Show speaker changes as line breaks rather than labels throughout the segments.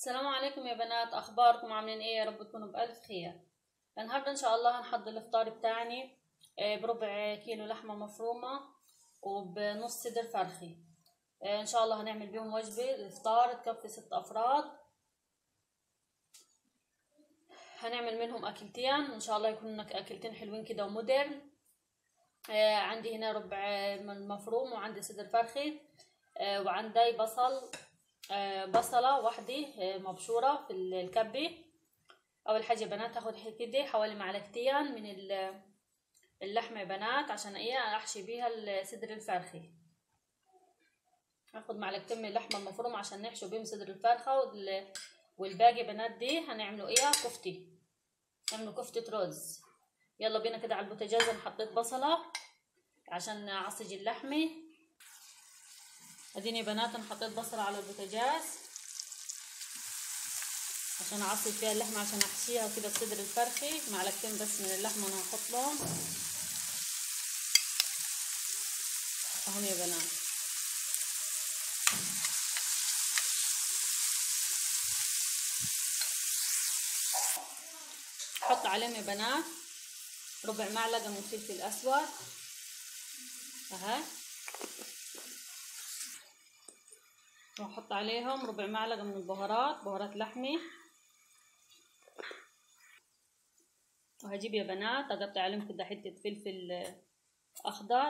السلام عليكم يا بنات اخباركم عاملين ايه يا رب تكونوا بالف خير النهارده ان شاء الله هنحضر الافطار بتاعنا آه، بربع كيلو لحمه مفرومه وبنص صدر فرخي آه، ان شاء الله هنعمل بيهم وجبه الافطار تكفي ست افراد هنعمل منهم اكلتين ان شاء الله يكونوا اكلتين حلوين كده ومودرن آه، عندي هنا ربع من مفروم وعندي صدر فرخي آه، وعندي بصل آه، بصلة واحدة آه، مبشورة في الكبة أول حاجة يا بنات هاخد كده حوالي معلقتين من ال- اللحمة يا بنات عشان ايه أحشي بيها الصدر الفرخي هاخد معلقتين من اللحمة المفرومة عشان نحشو بيهم صدر الفرخة وال- والباقي يا بنات دي هنعملوا ايه كفتة نعملوا كفتة رز يلا بينا كده على البوتاجاز انا حطيت بصلة عشان اعصج اللحمة اديني يا بنات انا حطيت بصلة على البوتاجاز عشان اعصج فيها اللحمة عشان احشيها وكده بصدر الفرخي معلقتين بس من اللحمة انا هحط لهم اهم يا بنات احط عليهم يا بنات ربع معلقة من الفلفل الاسود اهي واحط عليهم ربع معلقة من البهارات بهارات لحمة وهجيب يا بنات اقطع عليهم كده حتة فلفل اخضر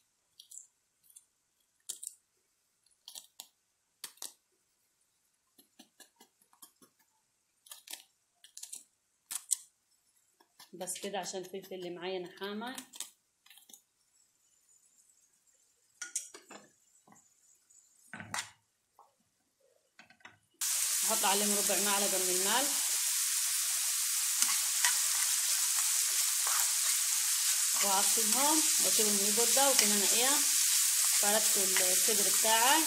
بس كده عشان الفلفل اللي معايا نحامة احط عليهم ربع معلقة من الملح واعصبهم واسيبهم يبردوا وكمان انا ايه فردت الصدر بتاعي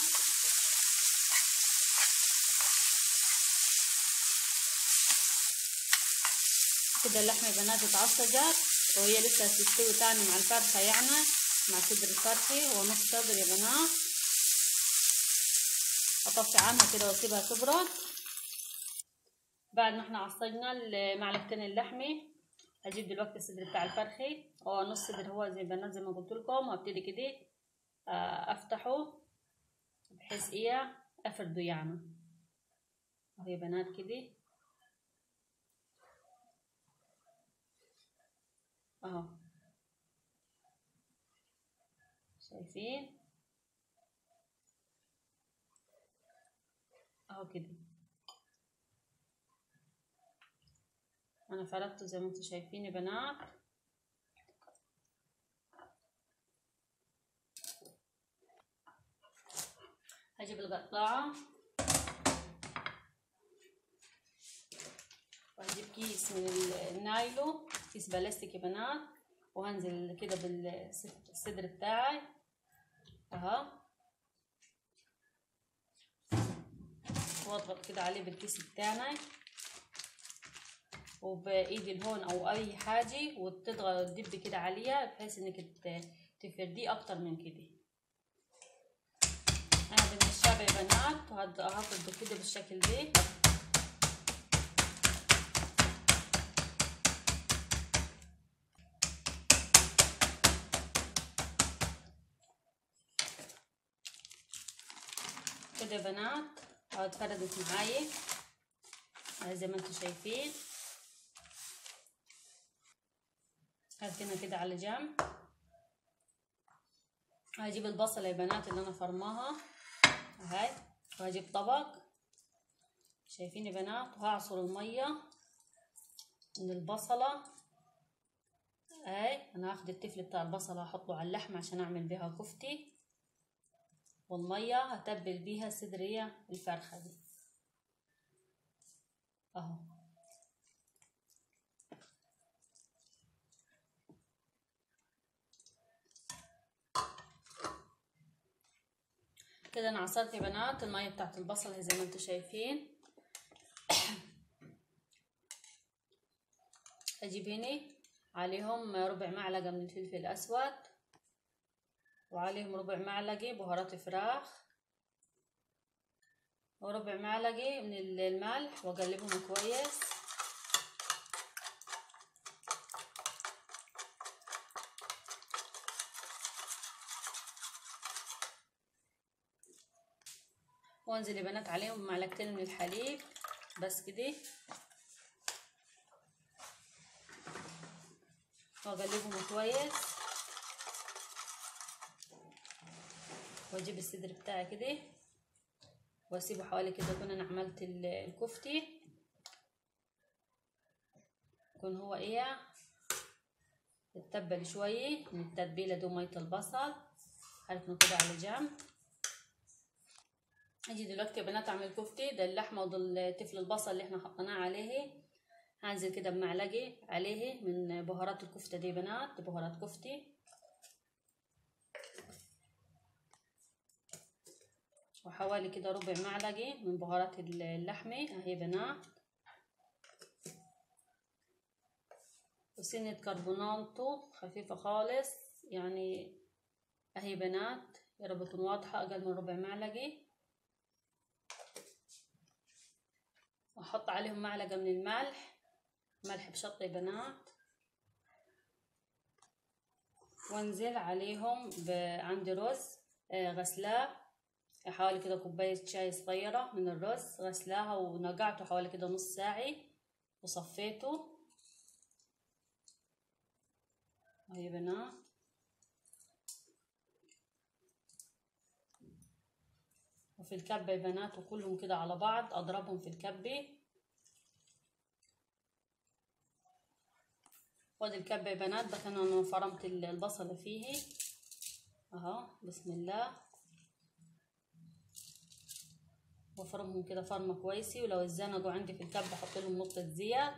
كده اللحمة يا بنات اتعصجت وهي لسه هتستوي تاني مع الفرخة يعني مع صدر الفرخي هو نص صدر يا بنات اطفي عنها كده واسيبها تبرد بعد ما احنا عصجنا معلقتين اللحمه هجيب دلوقتي الصدر بتاع الفرخي هو نص صدر هو زي بنات زي ما قلت لكم وابتدي كده افتحه بحيث ايه افرده يعني اهو يا بنات كده اهو شايفين اهو كده انا فردته زي ما انتم شايفين يا بنات هجيب القطاعة وهجيب كيس من النايلو كيس بلاستيك يا بنات وهنزل كده بالصدر بتاعي اهو واضغط كده عليه بالكيس بتاعنا وبايدي الهون او اي حاجه وتضغط تدبي كده عليها بحيث انك تفرديه اكتر من كده انا بنشابه يا بنات وهفرده كده بالشكل ده كده يا بنات اهو اتفردت معايا زي ما انتم شايفين هركنها كده على جنب هجيب البصلة يا بنات اللي انا فرماها اهي وهجيب طبق شايفين يا بنات وهعصر المية من البصلة اهي انا هاخد التفل بتاع البصلة هحطه على اللحمة عشان اعمل بيها كفتة والمية هتبل بيها صدرية الفرخة دي اهو كده انا عصرت يا بنات المية بتاعت البصلة زي ما انتم شايفين اجيب هنا عليهم ربع معلقة من الفلفل الاسود وعليهم ربع معلقة بهارات فراخ وربع معلقة من الملح واقلبهم كويس وانزل يا بنات عليهم معلقتين من الحليب بس كده واقلبهم كويس واجيب الصدر بتاعي كده واسيبه حوالي كده اكون انا عملت الكفتة يكون هو ايه يتبل شوية من التتبيلة دي مية البصل هركنه كده على جنب اجي دلوقتي يا بنات اعمل كفتة ده اللحمة وده التفل البصل اللي احنا حطيناه عليه هنزل كده بمعلقة عليه من بهارات الكفتة دي بنات دي بهارات كفتة وحوالي كده ربع معلقة من بهارات اللحمة اهي بنات وسنة كربوناتو خفيفة خالص يعني اهي بنات يا رب تكون واضحة اقل من ربع معلقة واحط عليهم معلقة من الملح ملح بشطة بنات وانزل عليهم عندي رز غسلاه حوالي كده كوباية شاي صغيرة من الرز غسلاها ونقعته حوالي كده نص ساعة وصفيته اهي بنات وفي الكبة بنات وكلهم كده على بعض اضربهم في الكبة وادي الكبة يا بنات ده كان انا فرمت البصلة فيه اهو بسم الله وافرمهم كده فرمة كويسة ولو اتزنقوا عندي في الكبة احط لهم نقطة زيت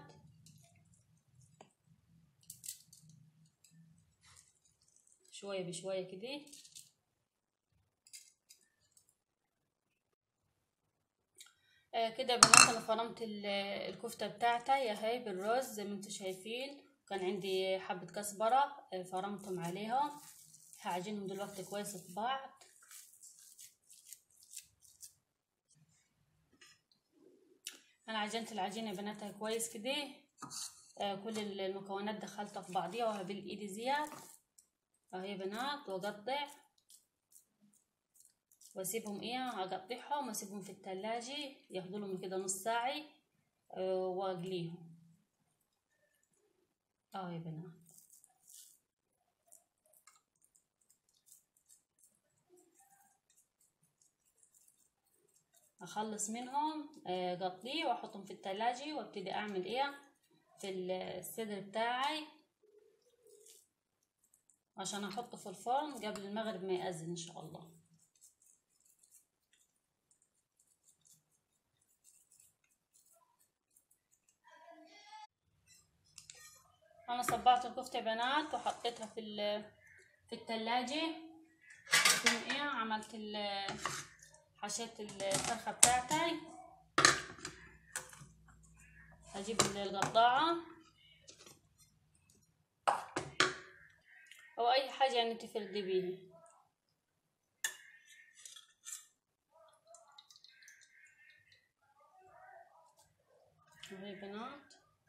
شوية بشوية كده آه كده يا بنات انا فرمت الكفتة بتاعتي اهي بالرز زي ما انتم شايفين كان عندي حبة كزبرة آه فرمتهم عليها هعجنهم دلوقتي كويس في بعض انا عجنت العجينه بناتها كويس كده آه كل المكونات دخلتها في بعضيها بالايد زياد اهي بنات واقطع واسيبهم ايه اقطعهم واسيبهم في التلاجة ياخدوا لهم كده نص ساعة آه واقليهم اه يا بنات اخلص منهم قطلي واحطهم في التلاجة وابتدي اعمل ايه في الصدر بتاعي عشان احطه في الفرن قبل المغرب ما يأذن ان شاء الله انا صبعت الكفتة بنات وحطيتها في في التلاجة يكون ايه عملت حشيت الفرخة بتاعتي هجيب القطاعة او اي حاجة يعني تفردي بيها اهي بنات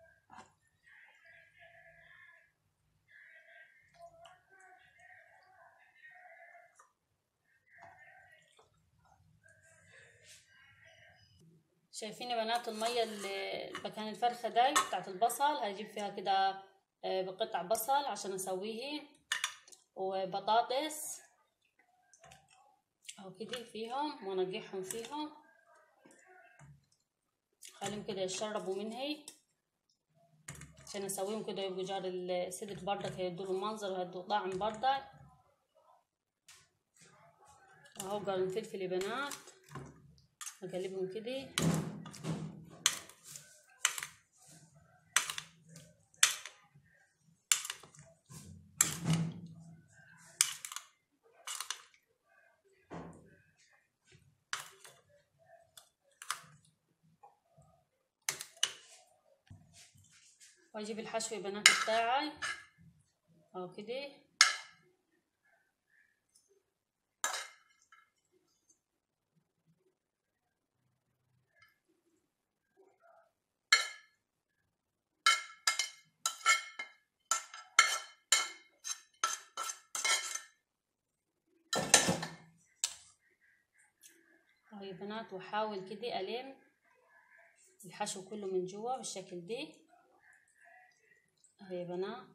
شايفين يا بنات المية اللي مكان الفرخة داي بتاعت البصل هجيب فيها كده بقطع بصل عشان اسويه وبطاطس اهو كده فيهم وانقعهم فيهم خليهم كده يشربوا منهي عشان اسويهم كده يبقوا جار الصدر بردك هيدوا منظر وهيدوا طعم بردك اهو قرن فلفل يا بنات اقلبهم كده واجيب الحشو يا بنات بتاعي اهو كده اهو يا بنات واحاول كده الم الحشو كله من جوا بالشكل دي اهو يا بنات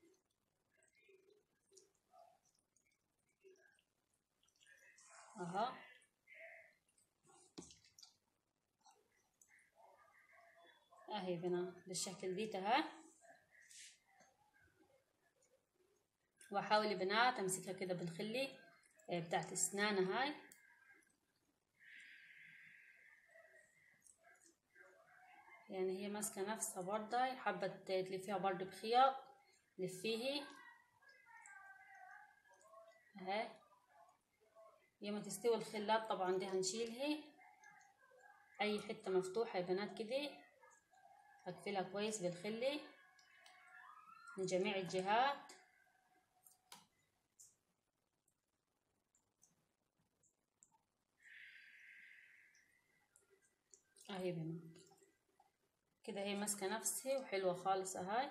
اهو اهي يا بنات بالشكل دي تها واحاول يا بنات امسكها كده بالخلي آه، بتاعت اسنانها هاي يعني هي ماسكة نفسها برضه حابة تلفيها برضه بخياط لفيه اهي لما تستوي الخلات طبعا دي هنشيلها اي حتة مفتوحة يا بنات كده هقفلها كويس بالخلي من جميع الجهات اهي بنات كده هي ماسكة نفسها وحلوة خالص اهاي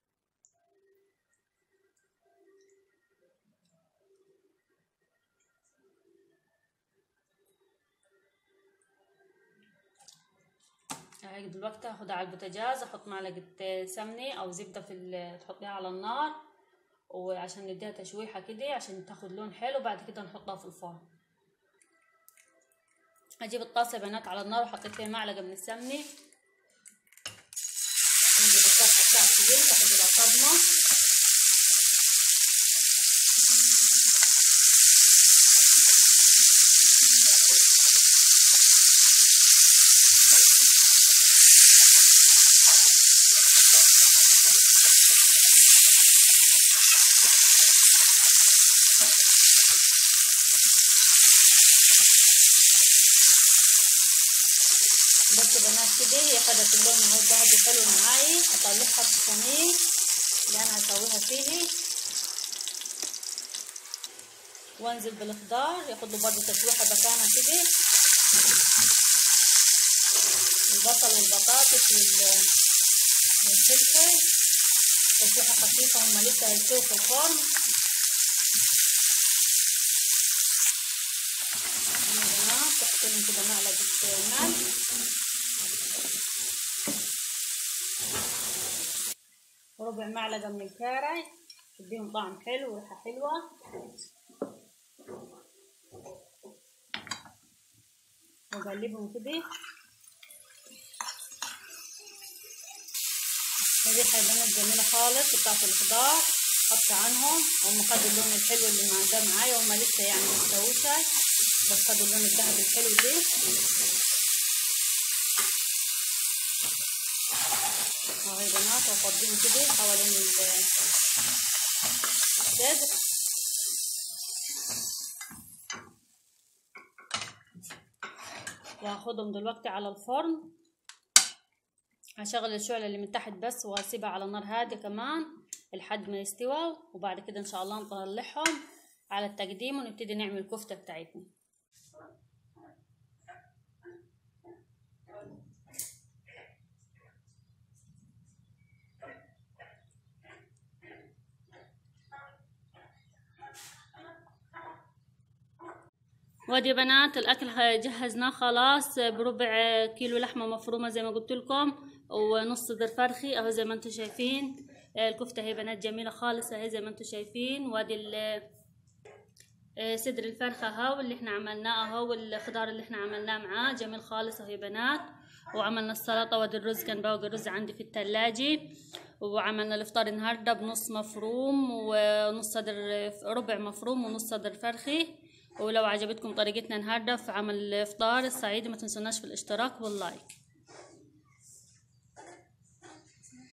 هاي دلوقتي هاخدها على البوتاجاز احط معلقة سمنة او زبدة في ال- تحطيها على النار وعشان نديها تشويحة كده عشان تاخد لون حلو بعد كده نحطها في الفرن اجيب الطاسة يا بنات على النار وحطيت فيها معلقة من السمنة عندي الطاسة بتاعتي دي باخد لها صدمة بس يا بنات كده هي خدت اللون اهو الذهبي حلو معاي اطلعها في الصينية اللي انا هسويها فيه وانزل بالخضار ياخد له برضه تشويحة مكانها كده البصل والبطاطس وال- والفلفل تشويحة خفيفة هما لسه هيستووا في الفرن يا جماعة تحط لهم كده معلقة ملح وربع معلقة من الكاري تديهم طعم حلو وريحة حلوة وأقلبهم كده الريحة البنات جميلة خالص بتاعت الخضار حط عنهم هم خدوا اللون الحلو اللي مع ده معايا هم لسه يعني مستووش بس خدوا اللون الذهبي الحلو ده اهو يا بنات وافضيهم كده حوالين ال- الصدر وهاخدهم دلوقتي على الفرن هشغل الشعلة اللي من تحت بس وهسيبها على نار هادية كمان لحد ما يستوى وبعد كده ان شاء الله نطلعهم على التقديم ونبتدي نعمل الكفتة بتاعتنا وادي يا بنات الاكل ه- جهزناه خلاص بربع كيلو لحمه مفرومه زي ما قلت لكم ونص صدر فرخي اهو زي ما انتم شايفين الكفته هي بنات جميله خالص اهي زي ما انتم شايفين وادي ال- آه، صدر الفرخه اهو اللي احنا عملناه اهو والخضار اللي احنا عملناه معاه جميل خالص اهو يا بنات وعملنا السلطه وادي الرز كان باقي الرز عندي في الثلاجه وعملنا الافطار النهارده بنص مفروم ونص صدر ربع مفروم ونص صدر فرخي ولو عجبتكم طريقتنا النهارده في عمل الافطار الصعيدي ما تنسوناش في الاشتراك واللايك